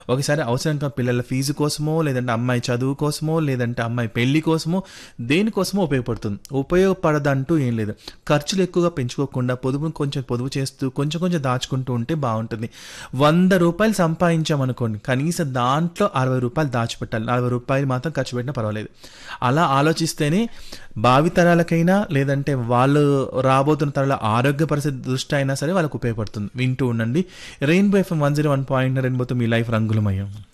ఒకసారి అవసరంగా పిల్లల ఫీజు కోసమో లేదంటే అమ్మాయి చదువు కోసమో లేదంటే అమ్మాయి పెళ్లి కోసమో దేనికోసమో ఉపయోగపడుతుంది ఉపయోగపడదంటూ ఏం లేదు ఖర్చులు ఎక్కువగా పెంచుకోకుండా పొదుపును కొంచెం పొదుపు చేస్తూ కొంచెం కొంచెం దాచుకుంటూ ఉంటే బాగుంటుంది వంద రూపాయలు సంపాదించామనుకోండి కనీసం దాంట్లో అరవై రూపాయలు దాచిపెట్టాలి నలభై రూపాయలు మాత్రం ఖర్చు పెట్టినా పర్వాలేదు అలా ఆలోచిస్తేనే భావితరాలకైనా లేదంటే వాళ్ళు రాబోతున్న తరాల ఆరోగ్య పరిస్థితి దృష్టి అయినా సరే వాళ్ళకు ఉపయోగపడుతుంది వింటూ ఉండండి Rainbow FM one zero one point రెయిన్బోతో మీ లైఫ్ రంగులమయం